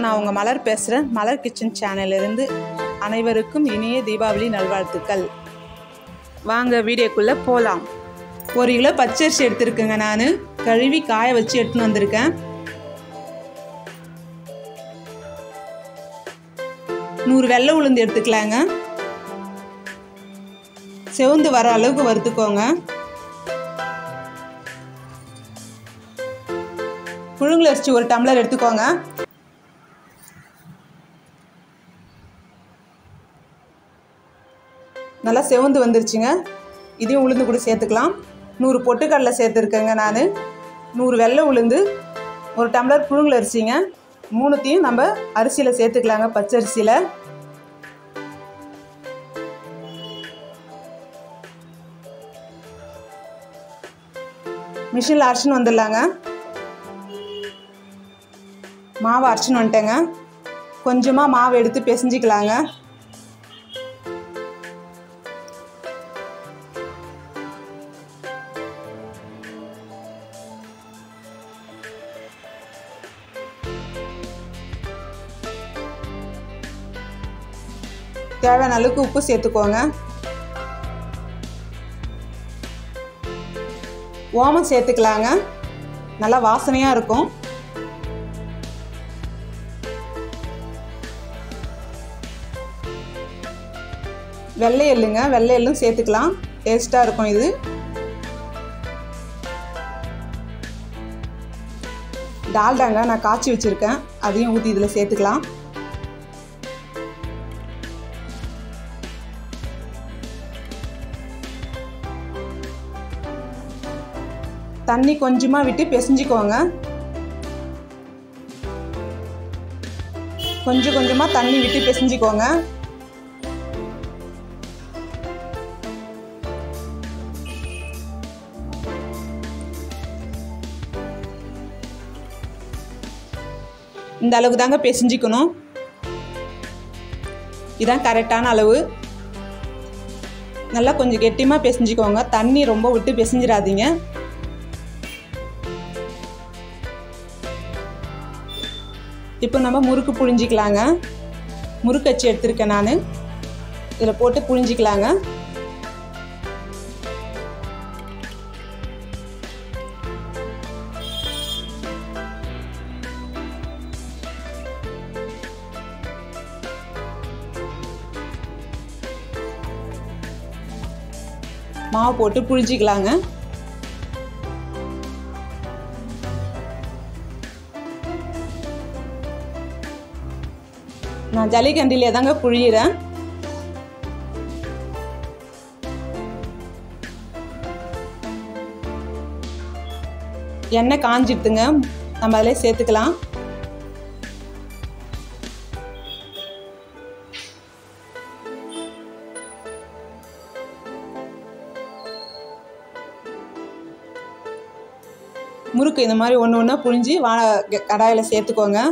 நான் உங்கள் மலர் பேசுகிறேன் மலர் கிச்சன் சேனலிருந்து அனைவருக்கும் இனிய தீபாவளி நல்வாழ்த்துக்கள் வாங்க வீடியோக்குள்ளே போகலாம் ஒரு கிலோ பச்சரிசி எடுத்திருக்கேங்க நான் கழுவி காய வச்சு எடுத்துன்னு வந்திருக்கேன் நூறு வெள்ளை உளுந்து எடுத்துக்கலாங்க செவந்து வர அளவுக்கு வறுத்துக்கோங்க புழுங்கல் அரிசி ஒரு டம்ளர் எடுத்துக்கோங்க நல்லா செவந்து வந்துருச்சுங்க இதையும் உளுந்து கூட சேர்த்துக்கலாம் நூறு பொட்டுக்கடலை சேர்த்துருக்கேங்க நான் நூறு வெள்ளை உளுந்து ஒரு டம்ளர் புழுங்கல் அரிசிங்க மூணுத்தையும் நம்ம அரிசியில் சேர்த்துக்கலாங்க பச்சரிசியில் மிஷினில் அரைச்சின்னு வந்துடலாங்க மாவு அரைச்சின்னு வந்துட்டேங்க கொஞ்சமாக மாவு எடுத்து பிசைஞ்சிக்கலாங்க தேவையான அளவுக்கு உப்பு சேர்த்துக்கோங்க ஓமம் சேர்த்துக்கலாங்க நல்லா வாசனையாக இருக்கும் வெள்ளை எள்ளுங்க வெள்ளை எள்ளும் சேர்த்துக்கலாம் டேஸ்ட்டாக இருக்கும் இது டால்டாங்க நான் காய்ச்சி வச்சுருக்கேன் அதையும் ஊற்றி இதில் சேர்த்துக்கலாம் தண்ணி கொஞ்சமாக விட்டு பிசைஞ்சிக்கோங்க கொஞ்சம் கொஞ்சமாக தண்ணி விட்டு பிசைஞ்சிக்கோங்க இந்த அளவுக்கு தாங்க பிசைஞ்சிக்கணும் இதான் கரெக்டான அளவு நல்லா கொஞ்சம் கெட்டியமாக பிசைஞ்சிக்கோங்க தண்ணி ரொம்ப விட்டு பிசைஞ்சிடாதீங்க இப்போ நம்ம முறுக்கு புழிஞ்சிக்கலாங்க முறுக்கு அச்சு எடுத்திருக்கேன் நான் இதில் போட்டு புழிஞ்சிக்கலாங்க மாவு போட்டு புழிஞ்சிக்கலாங்க நான் ஜல்லிக்கண்டிலே தாங்க புழியிறேன் எண்ணெய் காஞ்சிடுதுங்க நம்ம அதில் சேர்த்துக்கலாம் முறுக்கு இந்த மாதிரி ஒன்று ஒன்றா புழிஞ்சு வா கடாயில் சேர்த்துக்கோங்க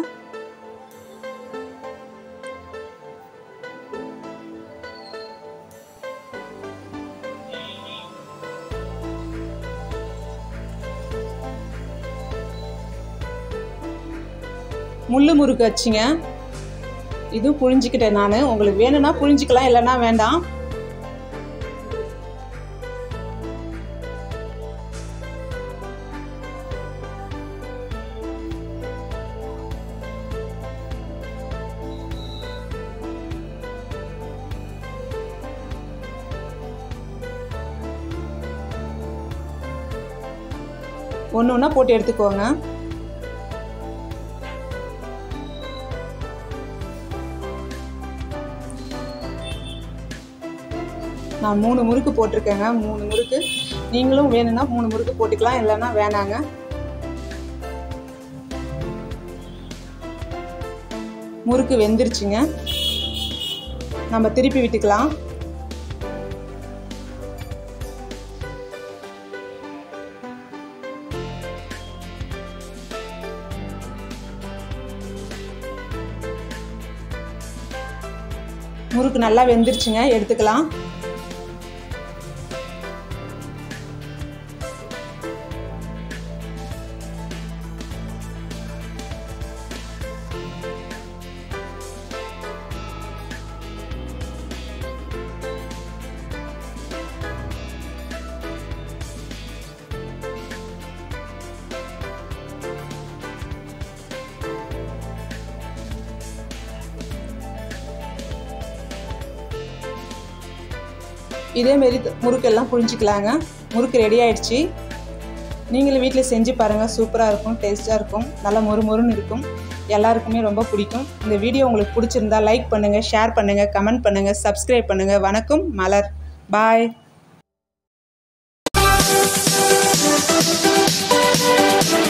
முள்ளு முறுக்கு வச்சுங்க இதுவும் புழிஞ்சிக்கிட்டேன் நான் உங்களுக்கு வேணும்னா புழிஞ்சிக்கலாம் இல்லைன்னா வேண்டாம் ஒன்று ஒன்றா போட்டு எடுத்துக்கோங்க நான் மூணு முறுக்கு போட்டிருக்கேங்க மூணு முறுக்கு நீங்களும் வேணும்னா மூணு முறுக்கு போட்டுக்கலாம் இல்லைன்னா வேணாங்க முறுக்கு வெந்துருச்சுங்க நம்ம திருப்பி விட்டுக்கலாம் முறுக்கு நல்லா வெந்துருச்சுங்க எடுத்துக்கலாம் இதேமாரி முறுக்கெல்லாம் புழிஞ்சிக்கலாங்க முறுக்கு ரெடி ஆயிடுச்சு நீங்களும் வீட்டில் செஞ்சு பாருங்கள் சூப்பராக இருக்கும் டேஸ்ட்டாக இருக்கும் நல்லா மொறு மொறுன்னு இருக்கும் எல்லாருக்குமே ரொம்ப பிடிக்கும் இந்த வீடியோ உங்களுக்கு பிடிச்சிருந்தா லைக் பண்ணுங்கள் ஷேர் பண்ணுங்கள் கமெண்ட் பண்ணுங்கள் சப்ஸ்கிரைப் பண்ணுங்கள் வணக்கம் மலர் பாய் Thank you.